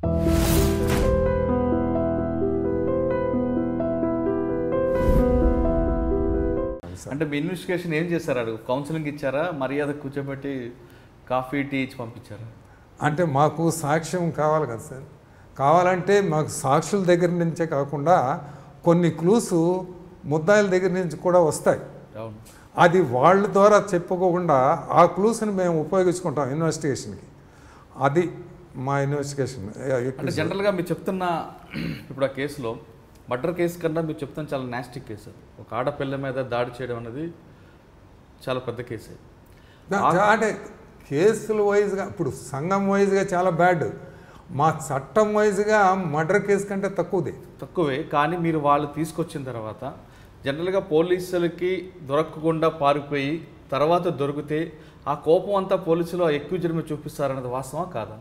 అంటే మీ ఇన్వెస్టిగేషన్ ఏం చేశారు కౌన్సిలింగ్ ఇచ్చారా మర్యాద కూర్చోబెట్టి కాఫీ టీ ఇచ్చి పంపించారా అంటే మాకు సాక్ష్యం కావాలి కదా సార్ కావాలంటే మాకు సాక్షుల దగ్గర నుంచే కాకుండా కొన్ని క్లూస్ ముద్దాయిల దగ్గర నుంచి కూడా వస్తాయి అవును అది వాళ్ళ ద్వారా చెప్పుకోకుండా ఆ క్లూస్ని మేము ఉపయోగించుకుంటాం ఇన్వెస్టిగేషన్కి అది మా ఇన్వెస్టిగేషన్ అంటే జనరల్గా మీరు చెప్తున్న ఇప్పుడు ఆ కేసులో మర్డర్ కేసు కన్నా మీరు చెప్తున్న చాలా నాస్టిక్ కేసు ఒక ఆడపిల్ల మీద దాడి చేయడం అనేది చాలా పెద్ద కేసే అంటే కేసుల వైజ్గా ఇప్పుడు సంఘం వైజ్గా చాలా బ్యాడ్ మా చట్టం వైజ్గా మర్డర్ కేసు కంటే తక్కువది తక్కువే కానీ మీరు వాళ్ళు తీసుకొచ్చిన తర్వాత జనరల్గా పోలీసులకి దొరకకుండా పారిపోయి తర్వాత దొరికితే ఆ కోపం అంతా పోలీసులు ఎక్కువ జరిమి చూపిస్తారన్నది వాస్తవా కాదా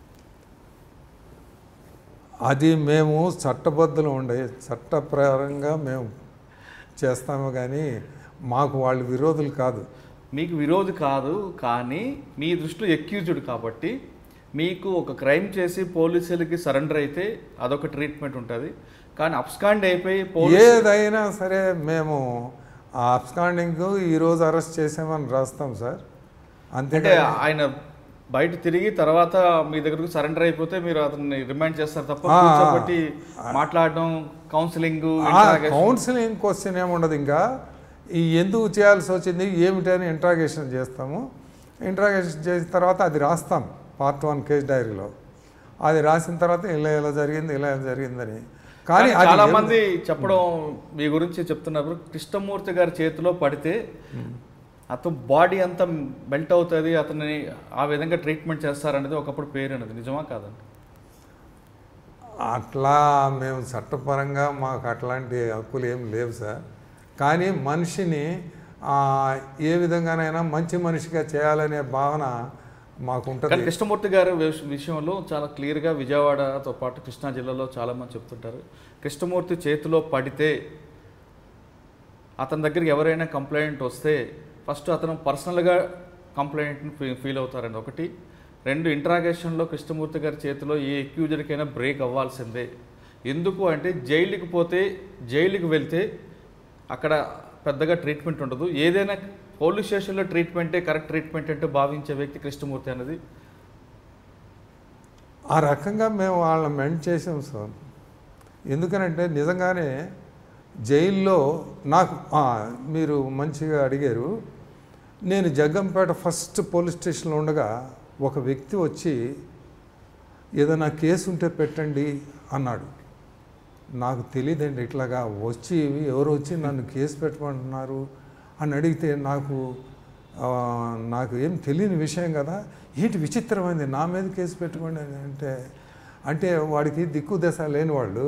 అది మేము చట్టబద్ధులు ఉండే చట్టప్రకారంగా మేము చేస్తాము కానీ మాకు వాళ్ళు విరోధులు కాదు మీకు విరోధి కాదు కానీ మీ దృష్టిలో ఎక్యూజ్డ్ కాబట్టి మీకు ఒక క్రైమ్ చేసి పోలీసులకి సరెండర్ అయితే అదొక ట్రీట్మెంట్ ఉంటుంది కానీ అబ్స్కాండ్ అయిపోయి పోలీసు ఏదైనా సరే మేము ఆ అబ్స్కాండింగ్ ఈరోజు అరెస్ట్ చేసామని రాస్తాం సార్ అంటే అంతే ఆయన బయట తిరిగి తర్వాత మీ దగ్గరకు సరెండర్ అయిపోతే మీరు అతన్ని రిమైండ్ చేస్తారు తప్ప ఆ, కూర్చోబెట్టి మాట్లాడడం కౌన్సిలింగ్ కౌన్సిలింగ్ క్వశ్చన్ ఏముండదు ఇంకా ఈ ఎందుకు చేయాల్సి వచ్చింది ఏమిటని ఇంట్రాగేషన్ చేస్తాము ఇంట్రాగేషన్ చేసిన తర్వాత అది రాస్తాం పార్ట్ వన్ కేస్ డైరీలో అది రాసిన తర్వాత ఇలా ఇలా జరిగింది ఇలా ఇలా జరిగిందని కానీ అది చాలా ఏం- మంది చెప్పడం మీ గురించి చెప్తున్నారు కృష్ణమూర్తి గారి చేతిలో పడితే అతను బాడీ అంతా మెల్ట్ అవుతుంది అతన్ని ఆ విధంగా ట్రీట్మెంట్ చేస్తారనేది ఒకప్పుడు పేరు అనేది నిజమా కాదండి అట్లా మేము చట్టపరంగా మాకు అట్లాంటి హక్కులు ఏం లేవు సార్ కానీ మనిషిని ఆ, ఏ విధంగానైనా మంచి మనిషిగా చేయాలనే భావన మాకు కానీ ఉంటుంది కృష్ణమూర్తి గారి విష- విషయంలో చాలా క్లియర్గా విజయవాడతో పాటు కృష్ణా జిల్లాలో చాలా మంది చెప్తుంటారు కృష్ణమూర్తి చేతిలో పడితే అతని దగ్గరికి ఎవరైనా కంప్లైంట్ వస్తే ఫస్ట్ అతను పర్సనల్గా కంప్లైంట్ని ఫీ- ఫీల్ అవుతారండి ఒకటి రెండు ఇంట్రాగేషన్లో కృష్ణమూర్తి గారి చేతిలో ఏ ఎక్యూజర్కైనా బ్రేక్ అవ్వాల్సిందే ఎందుకు అంటే జైలుకి పోతే జైలుకి వెళ్తే అక్కడ పెద్దగా ట్రీట్మెంట్ ఉండదు ఏదైనా పోలీస్ స్టేషన్లో ట్రీట్మెంటే కరెక్ట్ ట్రీట్మెంట్ అంటే భావించే వ్యక్తి కృష్ణమూర్తి అనేది ఆ రకంగా మేము వాళ్ళని మెంట్ చేసాం సార్ ఎందుకనంటే నిజంగానే జైల్లో నాకు ఆ, మీరు మంచిగా అడిగారు నేను జగ్గంపేట ఫస్ట్ పోలీస్ స్టేషన్లో ఉండగా ఒక వ్యక్తి వచ్చి ఏదైనా కేసు ఉంటే పెట్టండి అన్నాడు నాకు తెలియదండి ఇట్లాగా వచ్చి ఎవరు వచ్చి నన్ను కేసు పెట్టమంటున్నారు అని అడిగితే నాకు ఆ, నాకు ఏం తెలియని విషయం కదా ఏంటి విచిత్రమైంది నా మీద కేసు పెట్టుకోండి అని అంటే అంటే వాడికి దిక్కు దశ లేని వాళ్ళు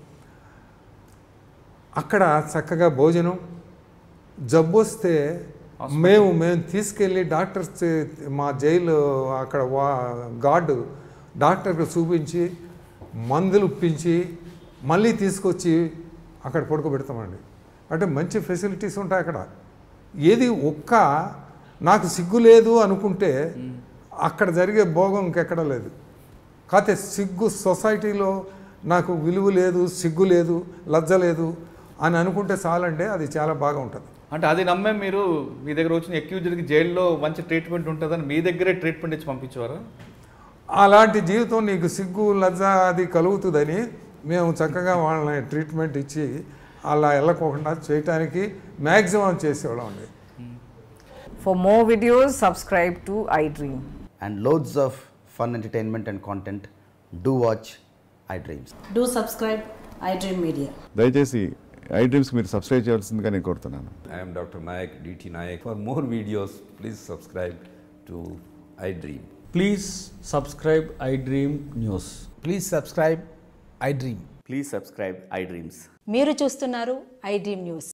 అక్కడ చక్కగా భోజనం జబ్బు వస్తే మేము మేము తీసుకెళ్ళి డాక్టర్స్ చే- మా జైలు అక్కడ వా గార్డు డాక్టర్కి చూపించి మందులు ఇప్పించి మళ్ళీ తీసుకొచ్చి అక్కడ పడుకోబెడతామండి అంటే మంచి ఫెసిలిటీస్ ఉంటాయి అక్కడ ఏది ఒక్క నాకు సిగ్గు లేదు అనుకుంటే అక్కడ జరిగే భోగం ఇంకెక్కడ లేదు కాకపోతే సిగ్గు సొసైటీలో నాకు విలువ లేదు సిగ్గు లేదు లజ్జ లేదు అని అనుకుంటే చాలంటే అది చాలా బాగా ఉంటుంది అంటే అది నమ్మే మీరు మీ దగ్గర వచ్చిన ఎక్యూజ్డ్కి జైల్లో మంచి ట్రీట్మెంట్ ఉంటుందని మీ దగ్గరే ట్రీట్మెంట్ ఇచ్చి పంపించేవారు అలాంటి జీవితం నీకు సిగ్గు లజ్జ అది కలుగుతుందని మేము చక్కగా వాళ్ళని ట్రీట్మెంట్ ఇచ్చి అలా వెళ్ళకోకుండా చేయటానికి మ్యాక్సిమం చేసేవాళ్ళం అండి For more videos, subscribe to iDream. and loads of fun entertainment and content, do watch iDreams. Do subscribe iDream Media. దయచేసి ఐ డ్రీమ్స్ మీరు సబ్స్క్రైబ్ చేయాల్సిందిగా నేను కోరుతున్నాను I am Dr. Nayak, DT Nayak. For more videos, please subscribe to iDream. Please subscribe iDream News. Please subscribe iDream. Please subscribe iDreams. మీరు చూస్తున్నారు iDream news